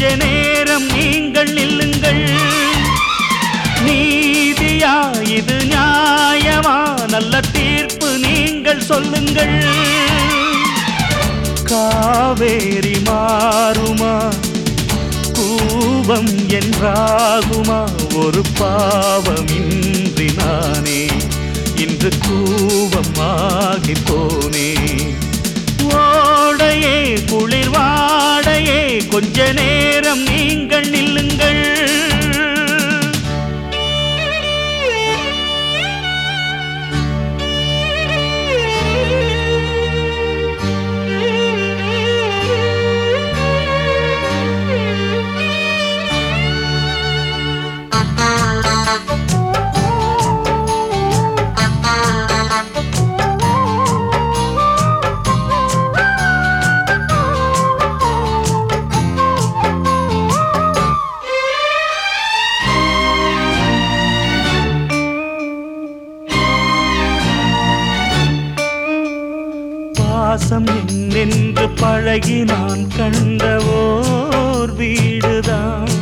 கொஞ்ச நேரம் நீங்கள் நில்லுங்கள் நீதியா இது நியாயமா நல்ல தீர்ப்பு நீங்கள் சொல்லுங்கள் காவேரி மாறுமா கூவம் என்றாகுமா ஒரு பாவமின்றி நானே இன்று கூவமாகி போனே ஓடையே குளிர் வாடையே கொஞ்ச நேரம் நீங்கள் நில்லுங்கள் பாசம் என்னென்று பழகி நான் கண்ட ஓர் வீடுதான்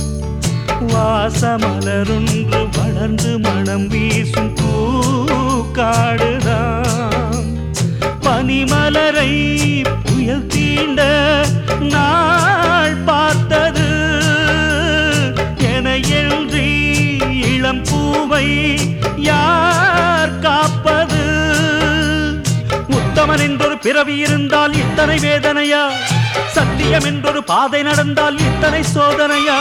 வாசமலருன்று வளர்ந்து மனம் வீசும் பூக்காடுதான் பனிமலரை புயல் தீண்ட நாள் பார்த்தது என என்றி இளம் பூவை யார் காப்பது உத்தமன் என்றொரு பிறவி இருந்தால் இத்தனை வேதனையா சத்தியம் என்றொரு பாதை நடந்தால் இத்தனை சோதனையா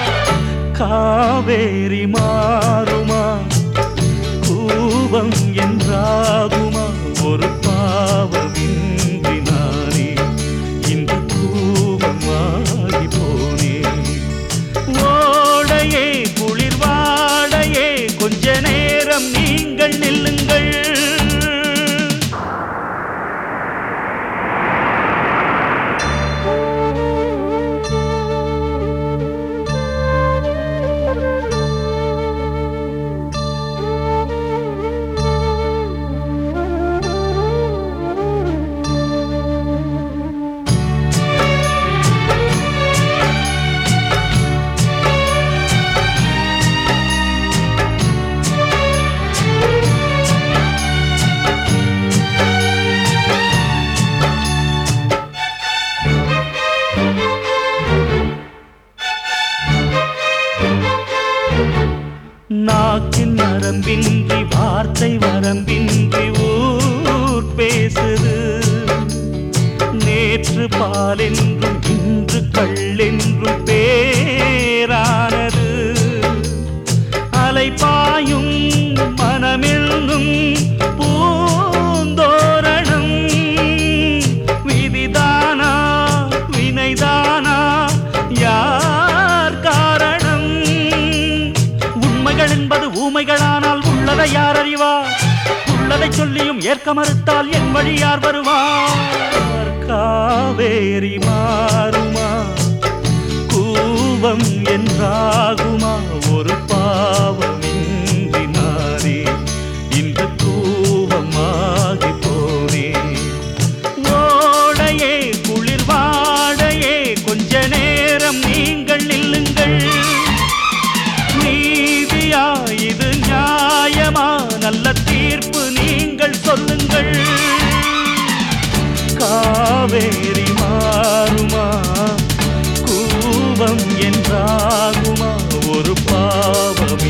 காவேரி மாறுமா கூவம் என்றாகுமா ஒரு பாவமின்றி நானே இந்த கூவமாகி போனேன் ஓடையே குளிர் வாடையே கொஞ்ச நேரம் நீங்கள் நில்லுங்கள் நாக்கின் நரம்பின்றி வார்த்தை வரம்பின்றி ஊர் பேசுது நேற்று பாலென்றும் இன்று கள்ளென்றும் பேரானது அலைபாயும் மனமெல்லும் பூந்தோரணம் விதிதானா வினைதானா யார் காரணம் உண்மைகள் என்பது ஊமைகளானால் உள்ளதை யார் அறிவார் உள்ளதை சொல்லியும் ஏற்க மறுத்தால் என் வழி யார் வருவார் காவேரி மாறுமா கூவம் என்றாகுமா ஒரு பாவமின்றி நானே இந்த கூவமாகி போனேன் ஓடையே குளிர் வாடையே கொஞ்ச நேரம் நீங்கள் நில்லுங்கள் நீதியா இது நியாயமா நல்ல தீர்ப்பு நீங்கள் சொல்லுங்கள் காவேரி மாறுமா கூவம் என்றாகுமா ஒரு பாவம்